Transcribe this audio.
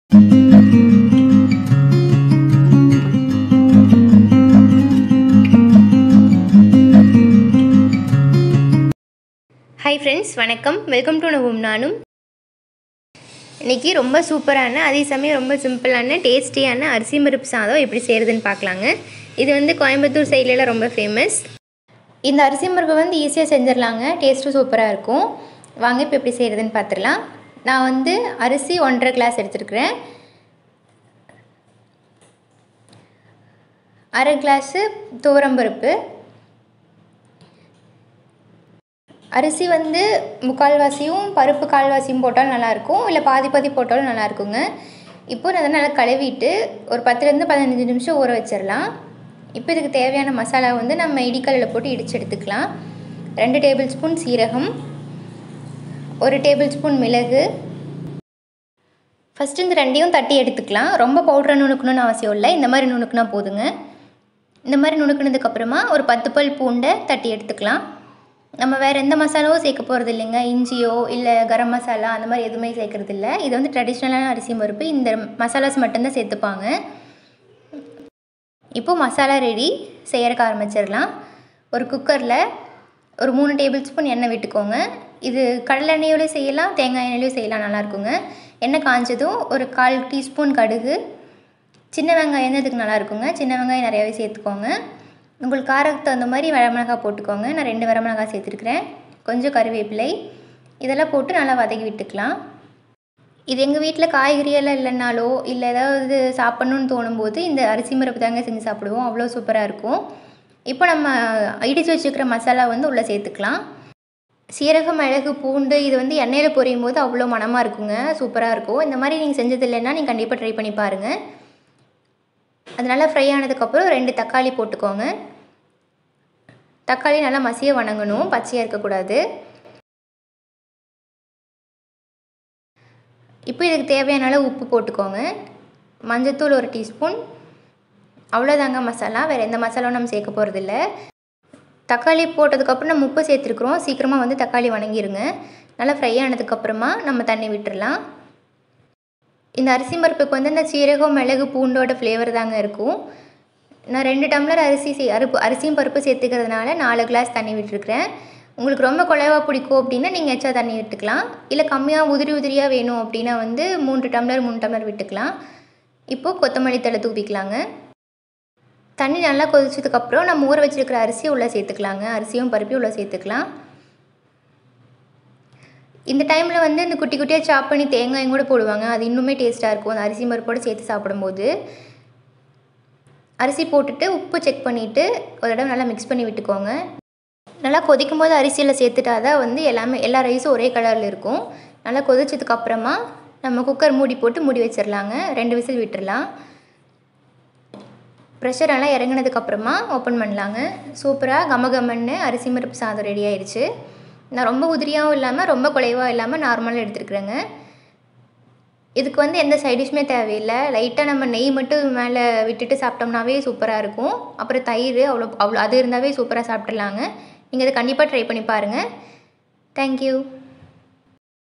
hi friends வணக்கம் welcome to நவும் நானும் இன்றைக்கி ரொம்ப சூப்பரான அதே சமயம் ரொம்ப சிம்பிளான டேஸ்டியான அரிசி பருப்பு சாதம் எப்படி செய்கிறதுன்னு பார்க்கலாங்க இது வந்து கோயம்புத்தூர் சைட்லலாம் ரொம்ப ஃபேமஸ் இந்த அரிசி பருப்பு வந்து ஈஸியாக செஞ்சிடலாங்க டேஸ்ட்டும் சூப்பராக இருக்கும் வாங்க இப்போ எப்படி செய்கிறதுன்னு பார்த்துடலாம் நான் வந்து அரிசி ஒன்றரை கிளாஸ் எடுத்துருக்குறேன் அரை கிளாஸு துவரம்பருப்பு அரிசி வந்து முக்கால்வாசியும் பருப்பு கால்வாசியும் போட்டாலும் நல்லாயிருக்கும் இல்லை பாதி பாதி போட்டாலும் நல்லாயிருக்குங்க இப்போ நான் அதை நல்லா கழுவிட்டு ஒரு பத்துலேருந்து பதினஞ்சு நிமிஷம் ஊற வச்சிடலாம் இப்போ இதுக்கு தேவையான மசாலா வந்து நம்ம இடிக்கல்லில் போட்டு இடித்து எடுத்துக்கலாம் ரெண்டு டேபிள் ஸ்பூன் சீரகம் ஒரு டேபிள் ஸ்பூன் மிளகு ஃபஸ்ட்டு இந்த ரெண்டையும் தட்டி எடுத்துக்கலாம் ரொம்ப பவுடரை நுணுக்கணும்னு அவசியம் இல்லை இந்த மாதிரி நுணுக்குனா போதுங்க இந்த மாதிரி நுணுக்குனதுக்கப்புறமா ஒரு பத்து பல் பூண்டை தட்டி எடுத்துக்கலாம் நம்ம வேறு எந்த மசாலாவும் சேர்க்க போகிறது இல்லைங்க இஞ்சியோ இல்லை கரம் மசாலா அந்த மாதிரி எதுவுமே சேர்க்குறது இல்லை இது வந்து ட்ரெடிஷ்னலான அரிசி பருப்பு இந்த மசாலாஸ் மட்டும்தான் சேர்த்துப்பாங்க இப்போது மசாலா ரெடி செய்யறக்க ஆரம்பிச்சிடலாம் ஒரு குக்கரில் ஒரு மூணு டேபிள் ஸ்பூன் எண்ணெய் விட்டுக்கோங்க இது கடலை எண்ணெயோடய செய்யலாம் தேங்காய் எண்ணெயிலையும் செய்யலாம் நல்லாயிருக்குங்க எண்ணெய் காஞ்சதும் ஒரு கால் டீஸ்பூன் கடுகு சின்ன வெங்காயம் தான் இதுக்கு நல்லாயிருக்குங்க சின்ன வெங்காயம் நிறையாவே சேர்த்துக்கோங்க உங்களுக்கு காரத்துக்கு தகுந்த மாதிரி வரமிளகாய் போட்டுக்கோங்க நான் ரெண்டு வரமிளகாய் சேர்த்துருக்குறேன் கொஞ்சம் கருவேப்பிலை இதெல்லாம் போட்டு நல்லா வதக்கி விட்டுக்கலாம் இது எங்கள் வீட்டில் காய்கறியெல்லாம் இல்லைனாலோ இல்லை ஏதாவது சாப்பிட்ணுன்னு தோணும்போது இந்த அரிசி மரப்பு தாங்க செஞ்சு சாப்பிடுவோம் அவ்வளோ சூப்பராக இருக்கும் இப்போ நம்ம இடித்து வச்சுருக்கிற மசாலா வந்து உள்ளே சேர்த்துக்கலாம் சீரகம் மிளகு பூண்டு இது வந்து எண்ணெயில் பொரியும் போது அவ்வளோ மனமாக இருக்குங்க சூப்பராக இருக்கும் இந்த மாதிரி நீங்கள் செஞ்சது இல்லைன்னா நீங்கள் கண்டிப்பாக ட்ரை பண்ணி பாருங்கள் அது நல்லா ஃப்ரை ஆனதுக்கப்புறம் ரெண்டு தக்காளி போட்டுக்கோங்க தக்காளி நல்லா மசிய வணங்கணும் பச்சையாக இருக்கக்கூடாது இப்போ இதுக்கு தேவையான அளவு உப்பு போட்டுக்கோங்க மஞ்சத்தூள் ஒரு டீஸ்பூன் அவ்வளோதாங்க மசாலா வேறு எந்த மசாலாவும் நம்ம சேர்க்க போகிறதில்ல தக்காளி போட்டதுக்கப்புறம் நம்ம உப்பு சேர்த்துருக்குறோம் சீக்கிரமாக வந்து தக்காளி வணங்கிருங்க நல்லா ஃப்ரை ஆனதுக்கப்புறமா நம்ம தண்ணி விட்டுடலாம் இந்த அரிசி பருப்புக்கு வந்து இந்த சீரகம் மிளகு பூண்டோட ஃப்ளேவர் தாங்க இருக்கும் நான் ரெண்டு டம்ளர் அரிசி சே அருப்பு அரிசியும் பருப்பு சேர்த்துக்கிறதுனால நாலு கிளாஸ் தண்ணி விட்டுருக்குறேன் உங்களுக்கு ரொம்ப குழைவாக பிடிக்கும் அப்படின்னா நீங்கள் எச்சா தண்ணி விட்டுக்கலாம் இல்லை கம்மியாக உதிரி உதிரியாக வேணும் அப்படின்னா வந்து மூன்று டம்ளர் மூணு டம்ளர் விட்டுக்கலாம் இப்போது கொத்தமல்லி தழை தூவிக்கலாங்க தண்ணி நல்லா கொதிச்சதுக்கப்புறம் நம்ம ஊற வச்சுருக்கிற அரிசி உள்ளே சேர்த்துக்கலாங்க அரிசியும் பருப்பையும் உள்ளே சேர்த்துக்கலாம் இந்த டைமில் வந்து இந்த குட்டி குட்டியாக சாப் பண்ணி தேங்காயும் கூட போடுவாங்க அது இன்னுமே டேஸ்ட்டாக இருக்கும் அந்த அரிசி பருப்போடு சேர்த்து சாப்பிடும்போது அரிசி போட்டுட்டு உப்பு செக் பண்ணிவிட்டு ஒரு தடவை நல்லா மிக்ஸ் பண்ணி விட்டுக்கோங்க நல்லா கொதிக்கும் போது அரிசியில் சேர்த்துட்டா தான் வந்து எல்லாமே எல்லா ரைஸும் ஒரே கலரில் இருக்கும் நல்லா கொதிச்சதுக்கப்புறமா நம்ம குக்கர் மூடி போட்டு மூடி வச்சிடலாங்க ரெண்டு விசில் விட்டுடலாம் ப்ரெஷர் எல்லாம் இறங்கினதுக்கப்புறமா ஓப்பன் பண்ணலாங்க சூப்பராக கமகமன்னு அரிசி பருப்பு சாதம் ரெடி ஆயிடுச்சு நான் ரொம்ப உதிரியாகவும் இல்லாமல் ரொம்ப குலைவாக இல்லாமல் நார்மலாக எடுத்துருக்குறேங்க இதுக்கு வந்து எந்த சைடிஷ்மே தேவையில்லை லைட்டாக நம்ம நெய் மட்டும் மேலே விட்டுட்டு சாப்பிட்டோம்னாவே சூப்பராக இருக்கும் அப்புறம் தயிர் அவ்வளோ அவ்வளோ அது இருந்தாவே சூப்பராக சாப்பிட்றலாங்க நீங்கள் இதை கண்டிப்பாக ட்ரை பண்ணி பாருங்கள் தேங்க்யூ